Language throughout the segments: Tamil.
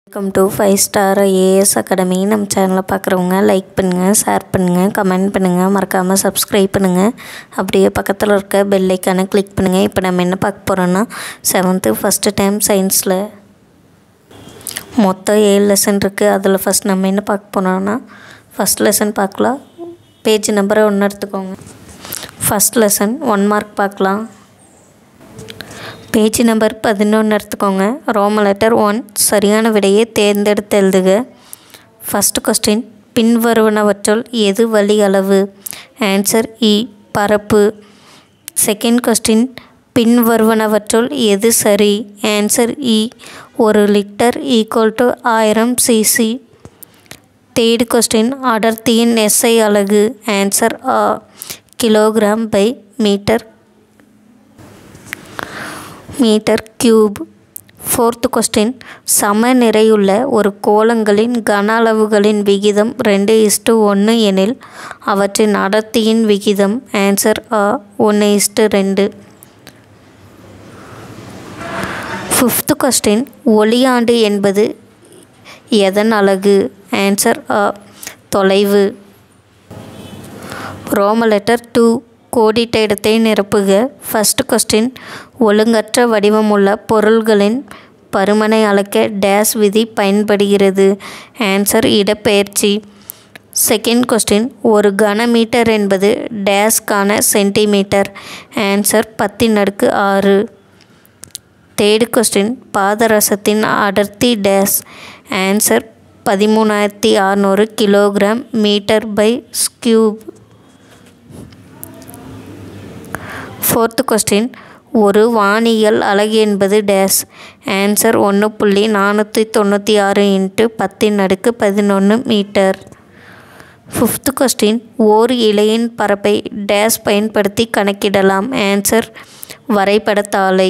welcome to five star AS academy நம்ம சேனலை பார்க்குறவங்க லைக் பண்ணுங்கள் ஷேர் பண்ணுங்கள் கமெண்ட் பண்ணுங்கள் மறக்காமல் சப்ஸ்கிரைப் பண்ணுங்கள் அப்படியே பக்கத்தில் இருக்க பெல் ஐக்கானை கிளிக் பண்ணுங்கள் இப்போ நம்ம என்ன பார்க்க போகிறோன்னா செவன்த்து ஃபஸ்ட்டு டைம் சயின்ஸில் மொத்தம் ஏழு லெசன் இருக்குது அதில் ஃபஸ்ட் நம்ம என்ன பார்க்க போகிறோன்னா ஃபஸ்ட் லெசன் பார்க்கலாம் பேஜ் நம்பரை ஒன்று எடுத்துக்கோங்க ஃபஸ்ட் லெசன் ஒன் மார்க் பார்க்கலாம் பேஜ் நம்பர் பதினொன்று எடுத்துக்கோங்க ரோம லெட்டர் ஒன் சரியான விடையை தேர்ந்தெடுத்து எழுதுக ஃபஸ்ட் கொஸ்டின் பின்வருவனவற்றுள் எது வழி அளவு ஆன்சர் இ பரப்பு செகண்ட் கொஸ்டின் பின்வருவனவற்றுள் எது சரி ஆன்சர் இ ஒரு லிட்டர் ஈக்குவல் டு ஆயிரம் சிசி தேர்டு கொஸ்டின் அடர்த்தியின் எஸ்ஐ அலகு ஆன்சர் ஆ kilogram by metre metre cube fourth question சம நிறையுள்ள ஒரு கோளங்களின் கன அளவுகளின் விகிதம் ரெண்டு இஸ்டு ஒன்று எனில் அவற்றின் அடர்த்தியின் விகிதம் ஆன்சர் ஆ ஒன்று இஸ்டு ரெண்டு ஃபிஃப்த்து கொஸ்டின் ஒளியாண்டு என்பது எதன் அலகு ஆன்சர் ஆ தொலைவு ரோம லெட்டர் டூ கோடிட்ட இடத்தை நிரப்புக ஃபஸ்ட் கொஸ்டின் ஒழுங்கற்ற வடிவமுள்ள பொருள்களின் பருமனை அளக்க டேஸ் விதி பயன்படுகிறது ஆன்சர் இடப்பெயர்ச்சி செகண்ட் கொஸ்டின் ஒரு கனமீட்டர் என்பது டேஸ்க்கான சென்டிமீட்டர் ஆன்சர் பத்தின் அடுக்கு ஆறு தேர்டு கொஸ்டின் பாதரசத்தின் அடர்த்தி டேஸ் ஆன்சர் பதிமூணாயிரத்தி அறநூறு kilogram metre by cube fourth question ஒரு வானியல் அலகு என்பது டேஸ் ஆன்சர் ஒன்று புள்ளி நானூற்றி தொண்ணூற்றி ஆறு இன்ட்டு பத்தின் அடுக்கு பதினொன்று மீட்டர் ஃபிஃப்த்து கொஸ்டின் ஓர் இலையின் பரப்பை டேஸ் பயன்படுத்தி கணக்கிடலாம் ஆன்சர் வரைபடத்தாளை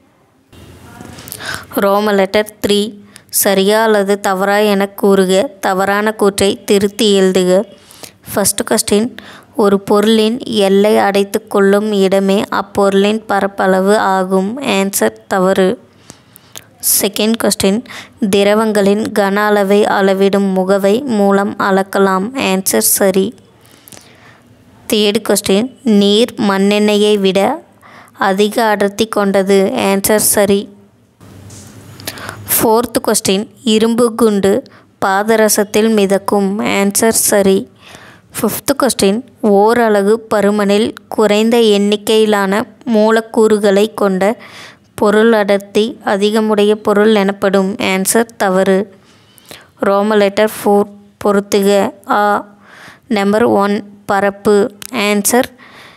ரோம லெட்டர் த்ரீ சரியா அல்லது தவறா என கூறுக தவறான கூற்றை திருத்தி எழுதுக ஃபஸ்ட்டு கொஸ்டின் ஒரு பொருளின் எல்லை அடைத்து கொள்ளும் இடமே அப்பொருளின் பரப்பளவு ஆகும் ஆன்சர் தவறு செகண்ட் கொஸ்டின் திரவங்களின் கன அளவை அளவிடும் முகவை மூலம் அளக்கலாம் ஆன்சர் சரி தேர்டு கொஸ்டின் நீர் மண்ணெண்ணெயை விட அதிக அடர்த்தி கொண்டது ஆன்சர் சரி ஃபோர்த் கொஸ்டின் இரும்பு குண்டு பாதரசத்தில் மிதக்கும் ஆன்சர் சரி ஃபிஃப்த்து கொஸ்டின் ஓரலகு பருமனில் குறைந்த எண்ணிக்கையிலான மூலக்கூறுகளை கொண்ட பொருள் அடர்த்தி அதிகமுடைய பொருள் எனப்படும் ஆன்சர் தவறு ரோம லெட்டர் ஃபோர் பொறுத்துக ஆ நம்பர் ஒன் பரப்பு answer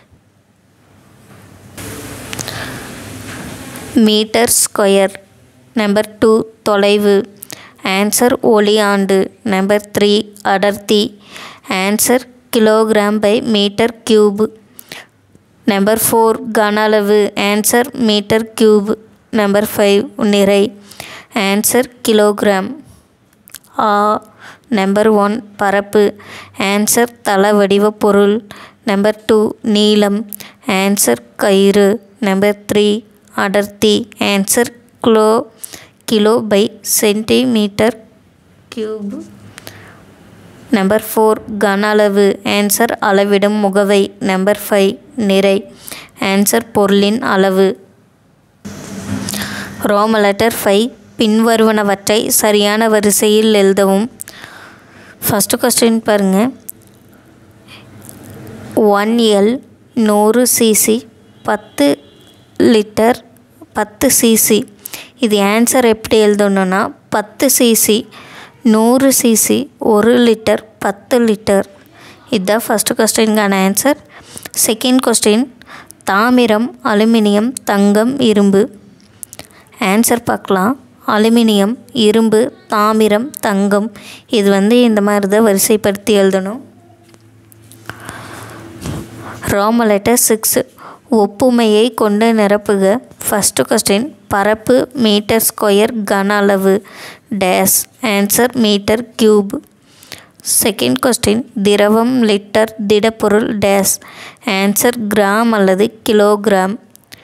metre square number two தொலைவு ஆன்சர் ஒளியாண்டு நம்பர் த்ரீ அடர்த்தி answer kilogram by metre cube number four கன அளவு answer metre cube number five நிறை ஆன்சர் கிலோகிராம் ஆ நம்பர் ஒன் பரப்பு ஆன்சர் தள வடிவ பொருள் நம்பர் டூ நீளம் ஆன்சர் கயிறு நம்பர் த்ரீ அடர்த்தி answer kilo kilo by centimetre cube number four கன அளவு ஆன்சர் அளவிடும் முகவை நம்பர் ஃபைவ் நிறை ஆன்சர் பொருளின் அளவு ரோம லெட்டர் ஃபைவ் பின்வருவனவற்றை சரியான வரிசையில் எழுதவும் ஃபஸ்ட்டு கொஸ்டின் பாருங்கள் ஒன் எல் நூறு சிசி பத்து லிட்டர் பத்து சிசி இது ஆன்சர் எப்படி எழுதணுன்னா பத்து சிசி நூறு சிசி ஒரு லிட்டர் பத்து லிட்டர் இதுதான் ஃபஸ்ட்டு கொஸ்டினுக்கான ஆன்சர் செகண்ட் கொஸ்டின் தாமிரம் அலுமினியம் தங்கம் இரும்பு ஆன்சர் பார்க்கலாம் அலுமினியம் இரும்பு தாமிரம் தங்கம் இது வந்து இந்த மாதிரி தான் வரிசைப்படுத்தி எழுதணும் ரோம லெட்டர் சிக்ஸ் ஒப்புமையை கொண்டு நிரப்புக ஃபஸ்ட்டு கொஸ்டின் பரப்பு மீட்டர் ஸ்கொயர் கன அளவு dash answer metre cube second question திரவம் லிட்டர் திடப்பொருள் டேஸ் ஆன்சர் கிராம் அல்லது கிலோகிராம்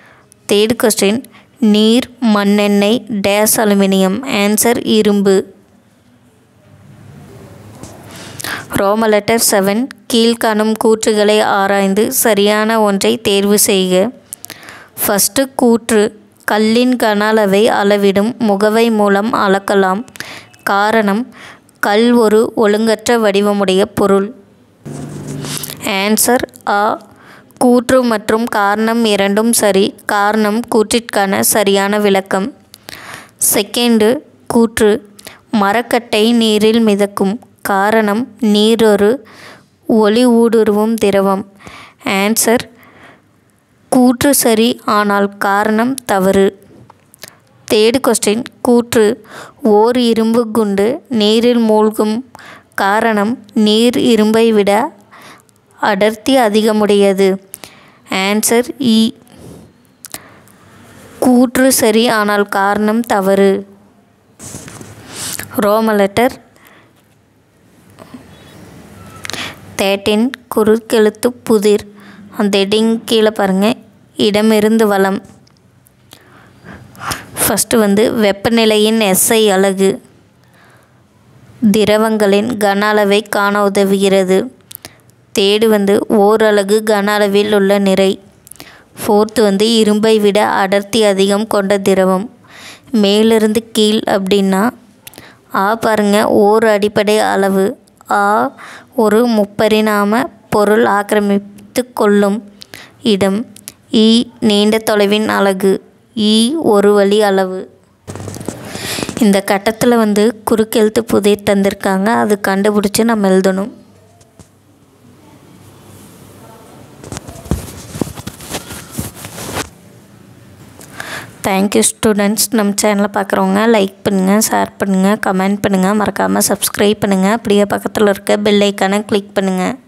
தேர்ட் கொஸ்டின் நீர் மண்ணெண்ணெய் டேஸ் அலுமினியம் ஆன்சர் இரும்பு ரோம லெட்டர் செவன் கீழ்காணும் கூற்றுகளை ஆராய்ந்து சரியான ஒன்றை தேர்வு செய்க ஃபஸ்ட்டு கூற்று கல்லின் கன அளவை அளவிடும் முகவை மூலம் அளக்கலாம் காரணம் கல் ஒரு ஒழுங்கற்ற வடிவமுடைய பொருள் ஆன்சர் ஆ கூற்று மற்றும் காரணம் இரண்டும் சரி காரணம் கூற்றிற்கான சரியான விளக்கம் செகண்டு கூற்று மரக்கட்டை நீரில் மிதக்கும் காரணம் நீர் ஒரு ஒளி ஊடுருவும் திரவம் ஆன்சர் கூற்று சரி ஆனால் காரணம் தவறு தேர்டு கொஸ்டின் கூற்று ஓர் இரும்பு குண்டு நீரில் மூழ்கும் காரணம் நீர் இரும்பை விட அடர்த்தி அதிகமுடையது ஆன்சர் இ கூற்று சரி ஆனால் காரணம் தவறு ரோம லெட்டர் தேர்ட்டின் குறுக்கெழுத்து புதிர் அந்த ஹெட்டிங் கீழே பாருங்கள் இடமிருந்து வளம் ஃபஸ்ட்டு வந்து வெப்பநிலையின் எஸ்ஐ அலகு திரவங்களின் கன அளவை காண உதவுகிறது தேடு வந்து ஓரலகு கன அளவில் உள்ள நிறை ஃபோர்த்து வந்து இரும்பை விட அடர்த்தி அதிகம் கொண்ட திரவம் மேலிருந்து கீழ் அப்படின்னா ஆ பாருங்க ஓர் அடிப்படை அளவு ஆ ஒரு முப்பரிணாம பொருள் ஆக்கிரமித்து கொள்ளும் இடம் இ நீண்ட தொலைவின் அலகு இ ஒரு வழி அளவு இந்த கட்டத்தில் வந்து குறுக்கெழுத்து புதிர் தந்திருக்காங்க அது கண்டுபிடிச்சி நம்ம எழுதணும் தேங்க்யூ ஸ்டூடெண்ட்ஸ் நம்ம சேனலை பார்க்குறவங்க லைக் பண்ணுங்கள் ஷேர் பண்ணுங்கள் கமெண்ட் பண்ணுங்கள் மறக்காமல் சப்ஸ்கிரைப் பண்ணுங்கள் அப்படியே பக்கத்தில் இருக்க பெல் ஐக்கானை கிளிக் பண்ணுங்கள்